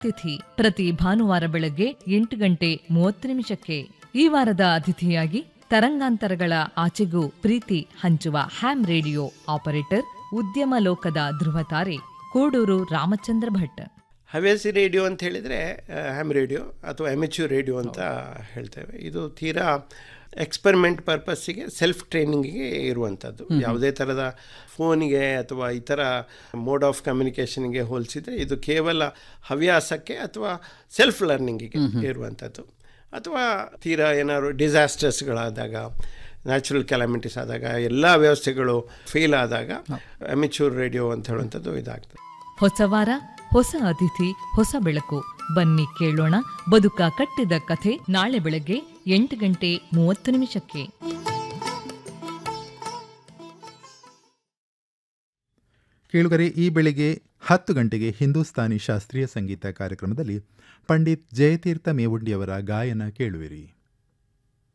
ತಿಥಿ ಪ್ರತಿ ಭಾನುವಾರ ಬೆಳಗ್ಗೆ ಎಂಟು ಗಂಟೆ ಮೂವತ್ತು ನಿಮಿಷಕ್ಕೆ ಈ ವಾರದ ಅತಿಥಿಯಾಗಿ ತರಂಗಾಂತರಗಳ ಆಚೆಗೂ ಪ್ರೀತಿ ಹಂಚುವ ಹ್ಯಾಮ್ ರೇಡಿಯೋ ಆಪರೇಟರ್ ಉದ್ಯಮ ಲೋಕದ ಧ್ರುವತಾರೆ ಕೋಡೂರು ರಾಮಚಂದ್ರ ಭಟ್ ಹವ್ಯಾಸಿ ರೇಡಿಯೋ ಅಂತ ಹೇಳಿದರೆ ಹ್ಯಾಮ್ ರೇಡಿಯೋ ಅಥವಾ ಎಮೆಚ್ಯೂರ್ ರೇಡಿಯೋ ಅಂತ ಹೇಳ್ತೇವೆ ಇದು ತೀರಾ ಎಕ್ಸ್ಪರಿಮೆಂಟ್ ಪರ್ಪಸ್ಸಿಗೆ ಸೆಲ್ಫ್ ಟ್ರೈನಿಂಗಿಗೆ ಇರುವಂಥದ್ದು ಯಾವುದೇ ಥರದ ಫೋನಿಗೆ ಅಥವಾ ಇತರ ಮೋಡ್ ಆಫ್ ಕಮ್ಯುನಿಕೇಷನ್ಗೆ ಹೋಲಿಸಿದರೆ ಇದು ಕೇವಲ ಹವ್ಯಾಸಕ್ಕೆ ಅಥವಾ ಸೆಲ್ಫ್ ಲರ್ನಿಂಗಿಗೆ ಇರುವಂಥದ್ದು ಅಥವಾ ತೀರಾ ಏನಾದ್ರು ಡಿಸಾಸ್ಟರ್ಸ್ಗಳಾದಾಗ ನ್ಯಾಚುರಲ್ ಕ್ಯಾಲಮಿಟೀಸ್ ಆದಾಗ ಎಲ್ಲ ವ್ಯವಸ್ಥೆಗಳು ಫೇಲ್ ಆದಾಗ ಅಮಿಚೂರ್ ರೇಡಿಯೋ ಅಂತ ಹೇಳುವಂಥದ್ದು ಇದಾಗ್ತದೆ ಹೊಸ ವಾರ ಹೊಸ ಅತಿಥಿ ಹೊಸ ಬೆಳಕು ಬನ್ನಿ ಕೇಳೋಣ ಬದುಕ ಕಟ್ಟಿದ ಕಥೆ ನಾಳೆ ಬೆಳಗ್ಗೆ ಎಂಟು ಗಂಟೆ ಮೂವತ್ತು ನಿಮಿಷಕ್ಕೆ ಕೇಳುಗರೆ ಈ ಬೆಳಿಗ್ಗೆ ಹತ್ತು ಗಂಟೆಗೆ ಹಿಂದೂಸ್ತಾನಿ ಶಾಸ್ತ್ರೀಯ ಸಂಗೀತ ಕಾರ್ಯಕ್ರಮದಲ್ಲಿ ಪಂಡಿತ್ ಜಯತೀರ್ಥ ಮೇವುಂಡಿಯವರ ಗಾಯನ ಕೇಳುವಿರಿ